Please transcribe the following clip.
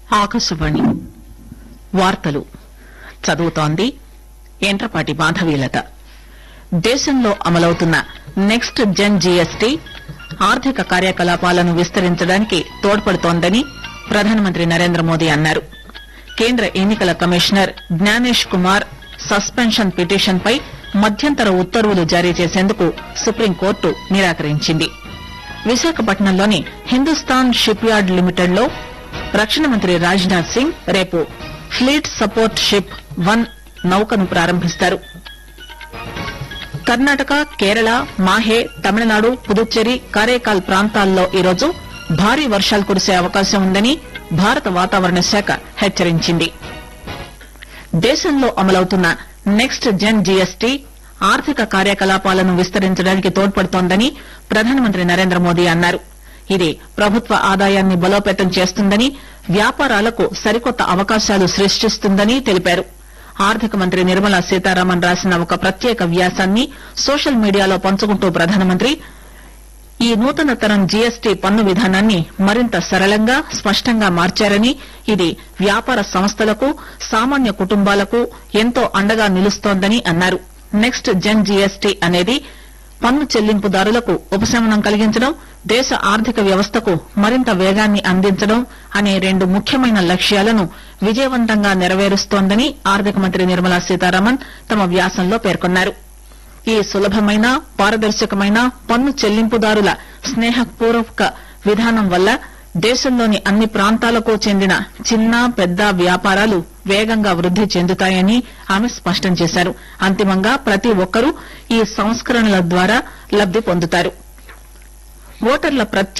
ఆకాశవాణి వార్తలు చదువుతోంది ఎంట్రపాటి మాధవీలత దేశంలో అమలవుతున్న నెక్స్ట్ జెన్ జీఎస్టీ ఆర్థిక కార్యకలాపాలను విస్తరించడానికి తోడ్పడుతోందని ప్రధానమంత్రి నరేంద్ర మోదీ అన్నారు కేంద్ర ఎన్నికల commissioner Gyanesh Kumar suspension petition పై మధ్యంతర ఉత్తర్వులు జారీ చేసేందుకు సుప్రీంకోర్టు నిరాకరించింది విశాఖపట్నంలోని హిందుస్థాన్ షిప్ యార్డ్ లిమిటెడ్ లో రక్షణ మంత్రి రాజ్నాథ్ సింగ్ రేపు ఫ్లీట్ సపోర్ట్ షిప్ వన్ నౌకను ప్రారంభిస్తారు కర్ణాటక కేరళ మాహే తమిళనాడు పుదుచ్చేరి కారైకాల్ ప్రాంతాల్లో ఈరోజు భారీ వర్షాలు కురిసే అవకాశం ఉందని భారత వాతావరణ శాఖ హెచ్చరించింది దేశంలో అమలవుతున్న నెక్స్ట్ జెన్ జీఎస్టీ ఆర్థిక కార్యకలాపాలను విస్తరించడానికి తోడ్పడుతోందని ప్రధానమంత్రి నరేంద్ర మోదీ అన్నారు ఇది ప్రభుత్వ ఆదాయాన్ని బలోపేతం చేస్తుందని వ్యాపారాలకు సరికొత్త అవకాశాలు సృష్టిస్తుందని తెలిపారు ఆర్థిక మంత్రి నిర్మలా సీతారామన్ రాసిన ఒక ప్రత్యేక వ్యాసాన్ని సోషల్ మీడియాలో పంచుకుంటూ ప్రధానమంత్రి ఈ నూతన తరం జీఎస్టీ పన్ను విధానాన్ని మరింత సరళంగా స్పష్టంగా మార్చారని ఇది వ్యాపార సంస్థలకు సామాన్య కుటుంబాలకు ఎంతో అండగా నిలుస్తోందని అన్నారు నెక్స్ట్ జెన్ జీఎస్టీ అనేది పన్ను చెల్లింపుదారులకు ఉపశమనం కలిగించడం దేశ ఆర్థిక వ్యవస్థకు మరింత వేగాన్ని అందించడం అనే రెండు ముఖ్యమైన లక్ష్యాలను విజయవంతంగా నెరవేరుస్తోందని ఆర్థిక మంత్రి నిర్మలా సీతారామన్ తమ వ్యాసంలో పేర్కొన్నారు ఈ సులభమైన పారదర్శకమైన పన్ను చెల్లింపుదారుల స్నేహపూర్వక విధానం వల్ల దేశంలోని అన్ని ప్రాంతాలకు చెందిన చిన్న పెద్ద వ్యాపారాలు వేగంగా వృద్ది చెందుతాయని ఆమె స్పష్టం చేశారు అంతిమంగా ప్రతి ఒక్కరూ ఈ సంస్కరణల ద్వారా లబ్ది పొందుతారు ఓటర్ల ప్రత్యేక